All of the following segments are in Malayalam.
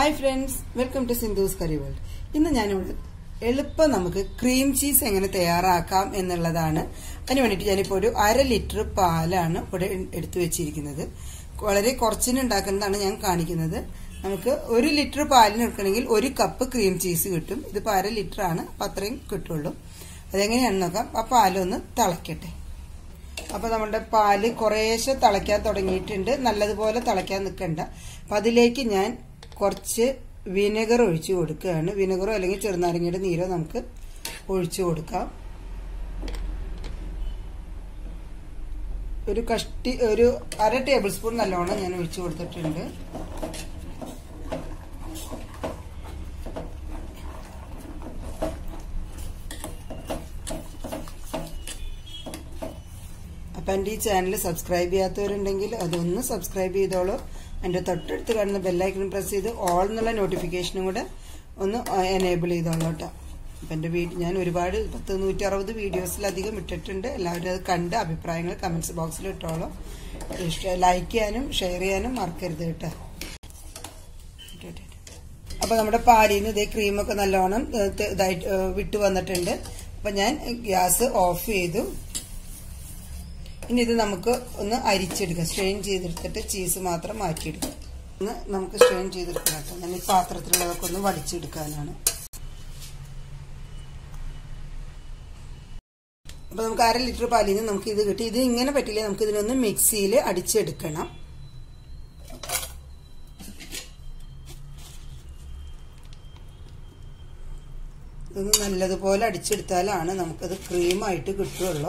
hi friends welcome to Sindhu's curry world ഇന്ന് ഞാനിവിടെ എളുപ്പം നമുക്ക് ക്രീം ചീസ് എങ്ങനെ തയ്യാറാക്കാം എന്നുള്ളതാണ് അതിന് വേണ്ടിയിട്ട് ഞാനിപ്പോൾ ഒരു അര ലിറ്റർ പാലാണ് ഇവിടെ എടുത്തു വെച്ചിരിക്കുന്നത് വളരെ കുറച്ചിന് ഉണ്ടാക്കുന്നതാണ് ഞാൻ കാണിക്കുന്നത് നമുക്ക് ഒരു ലിറ്റർ പാലിന് എടുക്കണമെങ്കിൽ ഒരു കപ്പ് ക്രീം ചീസ് കിട്ടും ഇതിപ്പോൾ അര ലിറ്റർ ആണ് അപ്പം അത്രയും കിട്ടുള്ളൂ അതെങ്ങനെയാണെന്ന് നോക്കാം ആ പാലൊന്ന് തിളയ്ക്കട്ടെ അപ്പോൾ നമ്മുടെ പാല് കുറേശ്ശെ തിളയ്ക്കാൻ തുടങ്ങിയിട്ടുണ്ട് നല്ലതുപോലെ തിളയ്ക്കാൻ നിൽക്കണ്ട അപ്പം അതിലേക്ക് ഞാൻ കുറച്ച് വിനെഗർ ഒഴിച്ചു കൊടുക്കുകയാണ് വിനെഗറോ അല്ലെങ്കിൽ ചെറുനാരങ്ങയുടെ നീരോ നമുക്ക് ഒഴിച്ചു കൊടുക്കാം ഒരു കഷ്ടി ഒരു അര ടേബിൾ സ്പൂൺ നല്ലോണം ഞാൻ ഒഴിച്ചു കൊടുത്തിട്ടുണ്ട് അപ്പം എൻ്റെ ഈ ചാനൽ സബ്സ്ക്രൈബ് ചെയ്യാത്തവരുണ്ടെങ്കിൽ അതൊന്ന് സബ്സ്ക്രൈബ് ചെയ്തോളൂ എൻ്റെ തൊട്ടടുത്ത് കാണുന്ന ബെല്ലൈക്കൺ പ്രസ് ചെയ്ത് ഓൾ എന്നുള്ള നോട്ടിഫിക്കേഷനും കൂടെ ഒന്ന് എനേബിൾ ചെയ്തോളൂ കേട്ടോ അപ്പം എൻ്റെ വീഡിയോ ഞാൻ ഒരുപാട് പത്ത് നൂറ്റി അറുപത് വീഡിയോസിലധികം ഇട്ടിട്ടുണ്ട് എല്ലാവരും അത് കണ്ട് അഭിപ്രായങ്ങൾ കമൻസ് ബോക്സിൽ ഇട്ടോളൂ ലൈക്ക് ചെയ്യാനും ഷെയർ ചെയ്യാനും മറക്കരുത് കേട്ടോ അപ്പോൾ നമ്മുടെ പാലിൽ നിന്ന് ഇതേ ക്രീമൊക്കെ നല്ലോണം ഇതായിട്ട് വിട്ടു വന്നിട്ടുണ്ട് അപ്പം ഞാൻ ഗ്യാസ് ഓഫ് ചെയ്തു ഇനി ഇത് നമുക്ക് ഒന്ന് അരിച്ചെടുക്കാം സ്ട്രെയിൻ ചെയ്തെടുത്തിട്ട് ചീസ് മാത്രം മാറ്റിയെടുക്കാം ഒന്ന് നമുക്ക് സ്ട്രെയിൻ ചെയ്തെടുക്കണം കേട്ടോ ഞാൻ ഈ പാത്രത്തിലുള്ളതൊക്കെ ഒന്ന് വടിച്ചെടുക്കാനാണ് അപ്പൊ നമുക്ക് അര ലിറ്റർ പാലിൽ നിന്ന് നമുക്ക് ഇത് കിട്ടി ഇത് ഇങ്ങനെ പറ്റില്ല നമുക്ക് ഇതിനൊന്ന് മിക്സിയിൽ അടിച്ചെടുക്കണം ഇതൊന്ന് നല്ലതുപോലെ അടിച്ചെടുത്താലാണ് നമുക്കത് ക്രീമായിട്ട് കിട്ടുള്ളൂ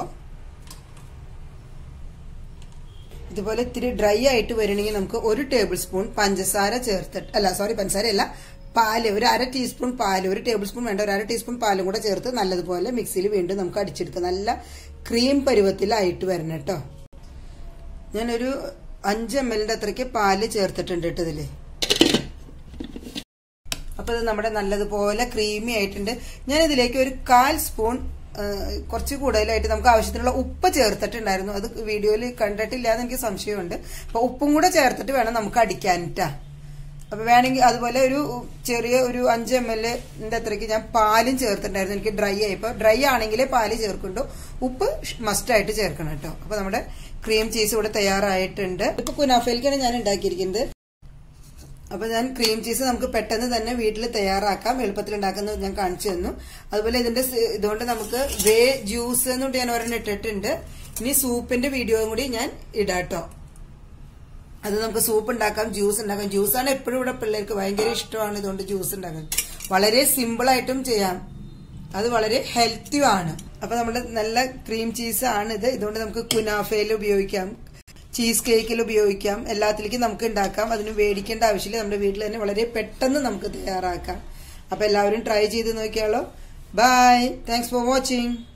ഇതുപോലെ ഇത്തിരി ഡ്രൈ ആയിട്ട് വരണമെങ്കിൽ നമുക്ക് ഒരു ടേബിൾ സ്പൂൺ പഞ്ചസാര ചേർത്തിട്ട് അല്ല സോറി പഞ്ചസാര അല്ല പാല് ഒരു അര ടീസ്പൂൺ പാല് ഒരു ടേബിൾ സ്പൂൺ വേണ്ട ഒരു അര ടീസ്പൂൺ പാലും കൂടെ ചേർത്ത് നല്ലതുപോലെ മിക്സിയിൽ വീണ്ടും നമുക്ക് അടിച്ചെടുക്കാം നല്ല ക്രീം പരുവത്തിലായിട്ട് വരണം കേട്ടോ ഞാനൊരു അഞ്ച് എം എല്ലിന്റെ അത്രയ്ക്ക് പാല് ചേർത്തിട്ടുണ്ട് കേട്ടോ ഇതില് അപ്പൊ ഇത് നമ്മുടെ നല്ലതുപോലെ ക്രീമി ആയിട്ടുണ്ട് ഞാൻ ഇതിലേക്ക് ഒരു കാൽ സ്പൂൺ കുറച്ച് കൂടുതലായിട്ട് നമുക്ക് ആവശ്യത്തിനുള്ള ഉപ്പ് ചേർത്തിട്ടുണ്ടായിരുന്നു അത് വീഡിയോയിൽ കണ്ടിട്ടില്ല എന്ന് എനിക്ക് സംശയമുണ്ട് അപ്പൊ ഉപ്പും കൂടെ ചേർത്തിട്ട് വേണം നമുക്ക് അടിക്കാനിട്ടാ അപ്പൊ വേണമെങ്കിൽ അതുപോലെ ഒരു ചെറിയ ഒരു അഞ്ച് എം എല്ലിന്റെ അത്രയ്ക്ക് ഞാൻ പാലും ചേർത്തിട്ടുണ്ടായിരുന്നു എനിക്ക് ഡ്രൈ ആയിപ്പോ ഡ്രൈ ആണെങ്കിലേ പാല് ചേർക്കുന്നുണ്ടോ ഉപ്പ് മസ്റ്റ് ആയിട്ട് ചേർക്കണം കേട്ടോ അപ്പൊ നമ്മുടെ ക്രീം ചീസ് ഇവിടെ തയ്യാറായിട്ടുണ്ട് ഇപ്പൊ കുനാഫയിലേക്കാണ് ഞാൻ ഉണ്ടാക്കിയിരിക്കുന്നത് അപ്പൊ ഞാൻ ക്രീം ചീസ് നമുക്ക് പെട്ടെന്ന് തന്നെ വീട്ടിൽ തയ്യാറാക്കാം എളുപ്പത്തിൽ ഉണ്ടാക്കുന്നത് ഞാൻ കാണിച്ചു തന്നു അതുപോലെ ഇതിന്റെ ഇതുകൊണ്ട് നമുക്ക് വേ ജ്യൂസ് എന്നുകൊണ്ട് ഞാൻ ഒരെണ്ണം ഇട്ടിട്ടുണ്ട് ഇനി സൂപ്പിന്റെ വീഡിയോയും കൂടി ഞാൻ ഇടാട്ടോ അത് നമുക്ക് സൂപ്പ് ഉണ്ടാക്കാം ജ്യൂസ് ഉണ്ടാക്കാം ജ്യൂസാണ് എപ്പോഴും ഇവിടെ പിള്ളേർക്ക് ഭയങ്കര ഇഷ്ടമാണ് ഇതുകൊണ്ട് ജ്യൂസ് ഉണ്ടാക്കാൻ വളരെ സിമ്പിൾ ആയിട്ടും ചെയ്യാം അത് വളരെ ഹെൽത്തിയുമാണ് അപ്പൊ നമ്മുടെ നല്ല ക്രീം ചീസ് ആണ് ഇത് ഇതുകൊണ്ട് നമുക്ക് കുനാഫയിൽ ഉപയോഗിക്കാം ചീസ് കേക്കിൽ ഉപയോഗിക്കാം എല്ലാത്തിലേക്കും നമുക്ക് ഉണ്ടാക്കാം അതിന് മേടിക്കേണ്ട ആവശ്യമില്ല നമ്മുടെ വീട്ടിൽ തന്നെ വളരെ പെട്ടെന്ന് നമുക്ക് തയ്യാറാക്കാം അപ്പൊ എല്ലാവരും ട്രൈ ചെയ്ത് നോക്കിയാലോ ബൈ താങ്ക്സ് ഫോർ വാച്ചിങ്